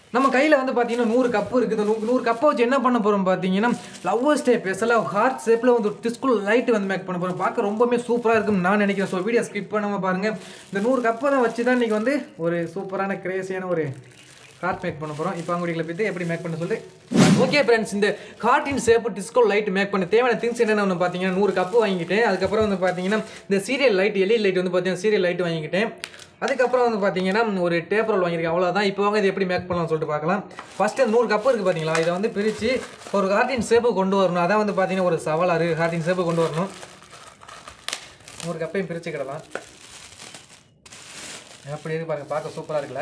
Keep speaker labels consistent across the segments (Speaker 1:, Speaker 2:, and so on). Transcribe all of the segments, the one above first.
Speaker 1: நம்ம கையில் வந்து பார்த்தீங்கன்னா நூறு கப்பு இருக்குது நூறு நூறு கப்பை வச்சு என்ன பண்ண போகிறோம் பார்த்தீங்கன்னா லவ்வர்ஸ் டே ஸ்பெஷலாக ஹார்ட் ஷேப்பில் வந்து ஒரு டிஸ்குல் லைட் வந்து மேக் பண்ண போகிறோம் பார்க்க ரொம்பவே சூப்பராக இருக்கும்னு நான் நினைக்கிறேன் ஸோ வீடியோ ஸ்கிப் பண்ணாமல் பாருங்கள் இந்த நூறு கப்பை தான் வச்சு தான் இன்றைக்கி வந்து ஒரு சூப்பரான கிரேசியான ஒரு ஹார்ட் மேக் பண்ண போகிறோம் இப்போ அவங்களுடைய பற்றி எப்படி மேக் பண்ண சொல்லிட்டு ஓகே ஃப்ரெண்ட்ஸ் இந்த ஹார்ட்டின் ஷேப்பு டிஸ்கோ லைட் மேக் பண்ண தேவையான திங்ஸ் என்னென்ன ஒன்று பார்த்தீங்கன்னா நூறு கப்பு வாங்கிக்கிட்டேன் அதுக்கப்புறம் வந்து பார்த்தீங்கன்னா இந்த சீரியல் லைட் எல்இடி லைட் வந்து பார்த்தீங்கன்னா சீரியல் லைட் வாங்கிக்கிட்டேன் அதுக்கப்புறம் வந்து பார்த்தீங்கன்னா ஒரு டேப் ரோல் வாங்கியிருக்கேன் அவ்வளோதான் இப்போ வாங்க இது எப்படி மேக் பண்ணலாம்னு சொல்லிட்டு பார்க்கலாம் ஃபஸ்ட்டு நூறு கப்பு இருக்குது பார்த்தீங்களா இதை வந்து பிரித்து ஒரு ஹார்ட்டின் ஷேப்பு கொண்டு வரணும் அதான் வந்து பார்த்தீங்கன்னா ஒரு சவாலாக இருக்குது ஹார்ட்டின் ஷேப்பு கொண்டு வரணும் நூறு கப்பையும் பிரிச்சுக்கிடலாம் எப்படி இருக்கு பாருங்க பார்க்க சூப்பராக இருக்குல்ல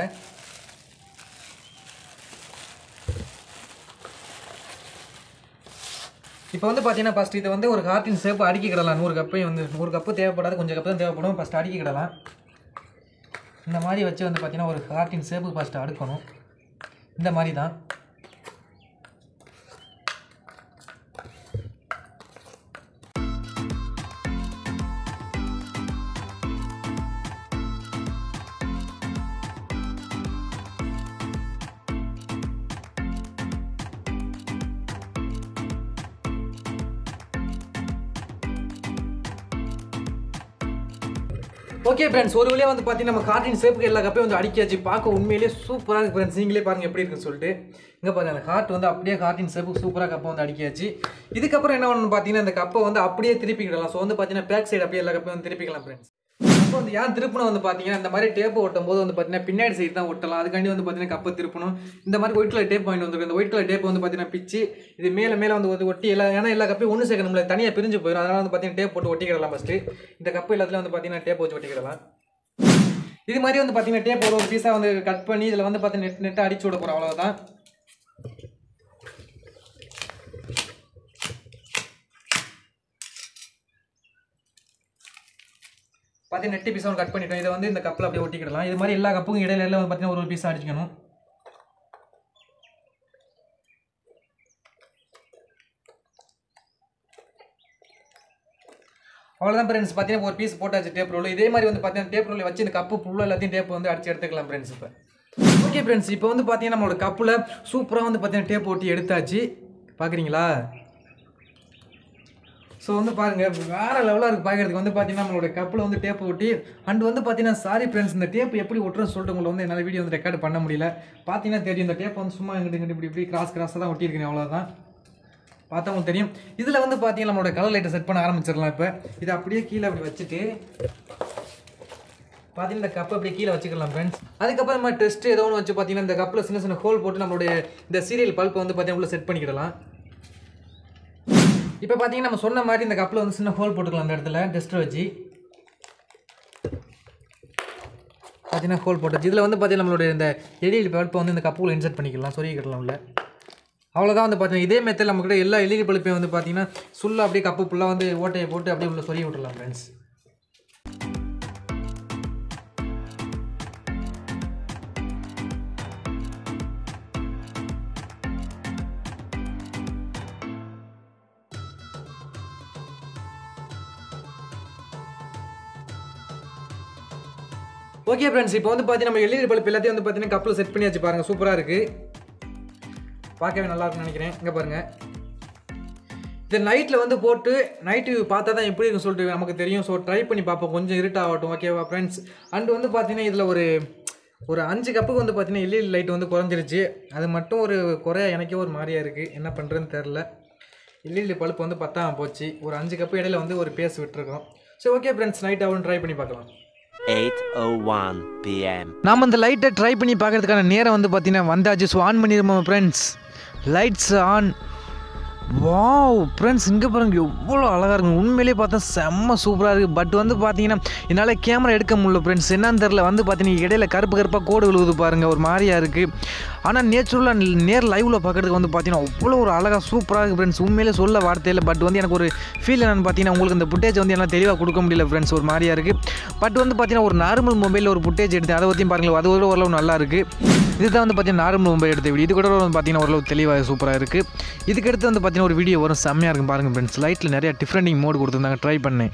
Speaker 1: இப்போ வந்து பார்த்தீங்கன்னா ஃபஸ்ட் இதை வந்து ஒரு ஹார்ட்டின் ஷேப் அடுக்கிக்கிடலாம் நூறு கப்பையும் வந்து நூறு கப்பு தேவைப்படாது கொஞ்சம் கப்பு தான் தேவைப்படும் ஃபஸ்ட் அடுக்கிக்கிடலாம் இந்த மாதிரி வச்சு வந்து பார்த்தீங்கன்னா ஒரு ஹார்ட்டின் ஷேப்பு ஃபஸ்ட்டு அடுக்கணும் இந்த மாதிரி தான் ஓகே ஃப்ரெண்ட்ஸ் ஒரு வழியாக வந்து பார்த்தீங்கன்னா நம்ம கார்ட்டின் ஷேப்புக்கு எல்லா கப்பையும் வந்து அடிக்காச்சு பார்க்க உண்மையிலேயே சூப்பராக இருக்கு ஃப்ரெண்ட்ஸ் நீங்களே பாருங்க எப்படி இருக்குன்னு சொல்லிட்டு இங்கே பாருங்க அந்த ஹார்ட் வந்து அப்படியே கார்ட்டின் ஷேப்புக்கு சூப்பராக கப்பை வந்து அடிக்காச்சு இதுக்கப்புறம் என்ன பண்ணணும் பார்த்தீங்கன்னா இந்த கப்பை வந்து அப்படியே திருப்பிக்கிடலாம் ஸோ வந்து பார்த்தீங்கன்னா பேக் சைடு அப்படியே எல்லா கப்பையும் வந்து திருப்பிக்கலாம் ஃப்ரெண்ட்ஸ் அப்போ வந்து ஏன் திருப்பணும் வந்து பார்த்தீங்கன்னா இந்த மாதிரி டேப் ஒட்டும் போது வந்து பார்த்தீங்கன்னா பின்னாடி சைடு தான் ஒட்டலாம் அதுக்காண்டி வந்து பார்த்தீங்கன்னா கப்பை திருப்பணும் இந்த மாதிரி ஒயிட் கலர் டேப் வாங்கிட்டு வந்துருக்கு இந்த ஒயிட் கலர் டேப் வந்து பார்த்தீங்கன்னா பிச்சு இது மேலே மேலே வந்து ஒரு ஒட்டி எல்லா ஏன்னா எல்லா கப்பையும் ஒன்று சேர்க்கணும்ல தனியாக பிரிஞ்சு போயிடும் அதனால வந்து பார்த்தீங்கன்னா டேப் போட்டு ஒட்டிக்கிடலாம் ஃபஸ்ட்டு இந்த கப்பு எல்லாத்துலையும் வந்து பார்த்தீங்கன்னா டேப் வச்சு ஒட்டிக்கிடலாம் இது மாதிரி வந்து பார்த்தீங்கன்னா டேப் ஒரு ஒரு பீஸாக வந்து கட் பண்ணி இதில் வந்து பார்த்தீங்கன்னா நெட் நெட்டாக அடிச்சு விட போகிறோம் அவ்வளோதான் பார்த்தீங்கன்னா நெட்டு பீஸாக கட் பண்ணிட்டோம் இதை வந்து இந்த கப்பில் அப்படியே ஒட்டிக்கிடலாம் இது மாதிரி எல்லா கப்புக்கும் இடையில எல்லாம் வந்து பார்த்தீங்கன்னா ஒரு ஒரு பீஸாக அடிச்சுக்கணும் அவ்வளோதான் ஃப்ரெண்ட்ஸ் பார்த்தீங்கன்னா ஒரு பீஸ் போட்டாச்சு டேப் ரோல் இதே மாதிரி வந்து பார்த்தீங்கன்னா டேப் ரோல் வச்சு இந்த கப்பு ஃபுல்லாக எல்லாத்தையும் டேப் வந்து அடிச்சு எடுத்துக்கலாம் ஃப்ரெண்ட்ஸ் இப்போ ஓகே ஃப்ரெண்ட்ஸ் இப்போ வந்து பார்த்தீங்கன்னா நம்மளோட கப்பில் சூப்பராக வந்து பார்த்தீங்கன்னா டேப் ஒட்டி எடுத்தாச்சு பார்க்குறீங்களா ஸோ வந்து பாருங்கள் வேறு லெவலாக இருக்குது பார்க்குறதுக்கு வந்து பார்த்தீங்கன்னா நம்மளோட கப்பில் வந்து டேப் ஒட்டி அண்ட் வந்து பார்த்தீங்கன்னா சாரி ஃப்ரெண்ட்ஸ் இந்த டேப் எப்படி ஒட்டுறன்னு சொல்லிட்டு உங்களை வந்து என்னால் வீடியோ வந்து ரெக்கார்ட் பண்ண முடியல பார்த்தீங்கன்னா தெரியும் இந்த டேப் வந்து சும்மா எங்கிட்ட இங்கிட்டு இப்படி இப்படி கிராஸ் கிராஸாக தான் ஒட்டியிருக்கேன் அவ்வளோதான் பார்த்தா உங்களுக்கு தெரியும் இதில் வந்து பார்த்தீங்கன்னா நம்மளோட கலர் லைட்டை செட் பண்ண ஆரம்பிச்சிடலாம் இப்போ இதை அப்படியே கீழே அப்படி வச்சுட்டு பார்த்தீங்கன்னா இந்த கப்பை அப்படியே கீழே வச்சுக்கலாம் ஃப்ரெண்ட்ஸ் அதுக்கப்புறம் நம்ம டெஸ்ட் ஏதோ ஒன்று வச்சு பார்த்தீங்கன்னா இந்த கப்பில் சின்ன சின்ன ஹோல் போட்டு நம்மளுடைய இந்த சீரியல் பல்ப்பை வந்து பார்த்தீங்கன்னா உள்ள செட் பண்ணிக்கிடலாம் இப்போ பார்த்தீங்கன்னா நம்ம சொன்ன மாதிரி இந்த கப்பில் வந்து சின்ன ஹோல் போட்டுக்கலாம் அந்த இடத்துல டெஸ்ட்டை வச்சு பார்த்தீங்கன்னா ஹோல் போட்டுச்சு இதில் வந்து பார்த்தீங்கன்னா நம்மளுடைய இந்த எல்இடி பல்ப்பை வந்து இந்த கப்புக்குள்ள இன்சர்ட் பண்ணிக்கலாம் சொருகிக்கிடலாம் உள்ள அவ்வளோதான் வந்து பார்த்தீங்கன்னா இதே மெத்தட் நம்மக்கிட்ட எல்லா எல்இடி பல்பையும் வந்து பார்த்தீங்கன்னா சுள்ள அப்படியே கப்பு ஃபுல்லாக வந்து ஓட்டையை போட்டு அப்படியே உள்ள சொருகி விட்டுலாம் ஃப்ரெண்ட்ஸ் ஓகே ஃப்ரெண்ட்ஸ் இப்போ வந்து பார்த்தீங்கன்னா நம்ம எல்இடி பல்ப் எல்லாத்தையும் வந்து பார்த்தீங்கன்னா கப்பில் செட் பண்ணியாச்சு பாருங்கள் சூப்பராக இருக்குது பார்க்கவே நல்லா இருக்கும்னு நினைக்கிறேன் இங்கே பாருங்கள் இது நைட்டில் வந்து போட்டு நைட்டு பார்த்தா தான் எப்படி இருக்குன்னு சொல்லிட்டு நமக்கு தெரியும் ஸோ ட்ரை பண்ணி பார்ப்போம் கொஞ்சம் இருட்டாகட்டும் ஓகேவா ஃப்ரெண்ட்ஸ் அண்ட் வந்து பார்த்தீங்கன்னா இதில் ஒரு ஒரு அஞ்சு கப்புக்கு வந்து பார்த்தீங்கன்னா எல்இடி லைட் வந்து குறைஞ்சிருச்சு அது மட்டும் ஒரு குறைய எனக்கே ஒரு மாதிரியா இருக்குது என்ன பண்ணுறதுன்னு தெரில எல்இடி பல்ப் வந்து பத்தாம போச்சு ஒரு அஞ்சு கப்பு இடையில வந்து ஒரு பேஸ் விட்டுருக்கோம் சரி ஓகே ஃப்ரெண்ட்ஸ் நைட் ஆகும் ட்ரை பண்ணி பார்க்கலாம்
Speaker 2: 8:01 p.m.
Speaker 1: நாம் அந்த லைட்டை ட்ரை பண்ணி பார்க்கறதுக்கான நேரம் வந்து பார்த்தீங்கன்னா வந்தாச்சு ஸோ ஆன் பண்ணிடுமா friends lights on wow friends இங்கே பாருங்க எவ்வளோ அழகாக இருக்கும் உண்மையிலேயே பார்த்தா செம்ம சூப்பராக இருக்குது பட் வந்து பார்த்தீங்கன்னா என்னால் கேமரா எடுக்க முடியல ஃப்ரெண்ட்ஸ் என்னன்னு தெரில வந்து பார்த்தீங்கன்னா இடையில கருப்பு கருப்பாக கோடு விழுவுது பாருங்கள் ஒரு மாதிரியா இருக்குது ஆனால் நேச்சுரலாக நேர் லைவில் பார்க்கறதுக்கு வந்து பார்த்தீங்கன்னா அவ்வளோ ஒரு அழகாக சூப்பராக இருக்குது ஃப்ரெண்ட்ஸ் உண்மையிலே சொல்ல வார்த்தையில் பட் வந்து எனக்கு ஒரு ஃபீல் என்னன்னு பார்த்தீங்கன்னா உங்களுக்கு இந்த ஃபுட்டேஜ் வந்து என்னால் தெளிவாக கொடுக்க முடியல ஃப்ரெண்ட்ஸ் ஒரு மாதிரியா இருக்குது பட் வந்து பார்த்தீங்கன்னா ஒரு நார்மல் மொபைலில் ஒரு ஃபுட்டேஜ் எடுத்தேன் அதை பற்றியும் பாருங்களேன் அது ஒரு ஓரளவு நல்லா இருக்குது இதுதான் வந்து பார்த்தீங்கன்னா நார்மல் மொபைல் எடுத்த வீடியோ இது கூட வந்து பார்த்தீங்கன்னா ஓரளவு தெளிவாக சூப்பராக இருக்குது இதுக்கு அடுத்து வந்து பார்த்தீங்கன்னா ஒரு வீடியோ வரும் செம்மையாக இருக்கும் பாருங்கள் ஃப்ரெண்ட்ஸ் லைட்டில் நிறைய டிஃப்ரெண்டிங் மோட் கொடுத்துருந்தாங்க ட்ரை பண்ணேன்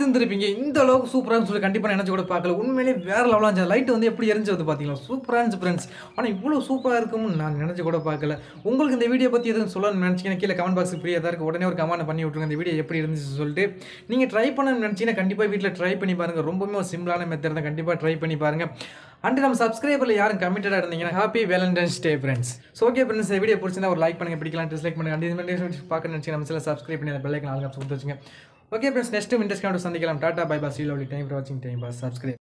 Speaker 1: பார்த்துருந்துருப்பீங்க இந்த அளவுக்கு சூப்பராக சொல்லி கண்டிப்பாக நினச்சி கூட பார்க்கல உண்மையிலேயே வேறு லெவலாக இருந்துச்சு லைட் வந்து எப்படி எரிஞ்சு வந்து பார்த்தீங்களா சூப்பராக இருந்துச்சு ஃப்ரெண்ட்ஸ் ஆனால் இவ்வளோ சூப்பராக இருக்கும்னு நான் நினச்சி கூட பார்க்கல உங்களுக்கு இந்த வீடியோ பற்றி எதுவும் சொல்லணும்னு நினச்சிங்கன்னா கீழே கமெண்ட் பாக்ஸ் ஃப்ரீயாக தான் இருக்குது உடனே ஒரு கமெண்ட் பண்ணி விட்ருங்க இந்த வீடியோ எப்படி இருந்துச்சு சொல்லிட்டு நீங்கள் ட்ரை பண்ணணும்னு நினச்சிங்கன்னா கண்டிப்பாக வீட்டில் ட்ரை பண்ணி பாருங்கள் ரொம்பவுமே ஒரு சிம்பிளான மெத்தட் தான் கண்டிப்பாக ட்ரை பண்ணி பாருங்கள் அண்ட் நம்ம சப்ஸ்கிரைபரில் யாரும் கமிட்டடாக இருந்தீங்கன்னா happy valentine's day friends so okay friends இந்த வீடியோ பிடிச்சிருந்தா ஒரு லைக் பண்ணுங்க பிடிக்கலாம் டிஸ்லைக் பண்ணுங்க அண்ட் இது மாதிரி பார்க்க நினச்சி நம்ம சில சப்ஸ்கிரைப் பண்ணி அந்த பெல்லைக்கன் ஆளுங்க கொடுத்து வச்சுங்க ஓகே ஃப்ரெண்ட்ஸ் நெக்ஸ்ட் இன்ட்ரெஸ்ட் சந்திக்கலாம் tata bye boss lovely time for வாட்சிங் டைம் பாஸ் சப்ஸ்கிரைப்